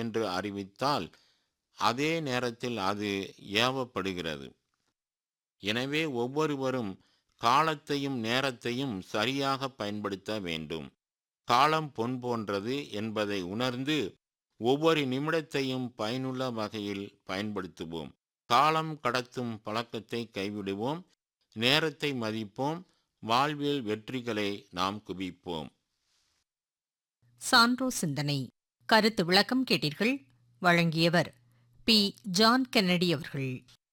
என்று அறிவித்தால் அதே நேரத்தில் அது ஏவப்படுகிறது எனவே ஒவ்வொருவரும் காலத்தையும் நேரத்தையும் சரியாக பயன்படுத்த வேண்டும் காலம் பொன் போன்றது என்பதை உணர்ந்து ஒவ்வொரு நிமிடத்தையும் பயனுள்ள வகையில் பயன்படுத்துவோம் காலம் கடத்தும் பழக்கத்தை கைவிடுவோம் நேரத்தை மதிப்போம் வாழ்வில் வெற்றிகளை நாம் குவிப்போம் சான்றோ சிந்தனை கருத்து விளக்கம் கேட்டீர்கள் வழங்கியவர் பி ஜான் கென்னடி அவர்கள்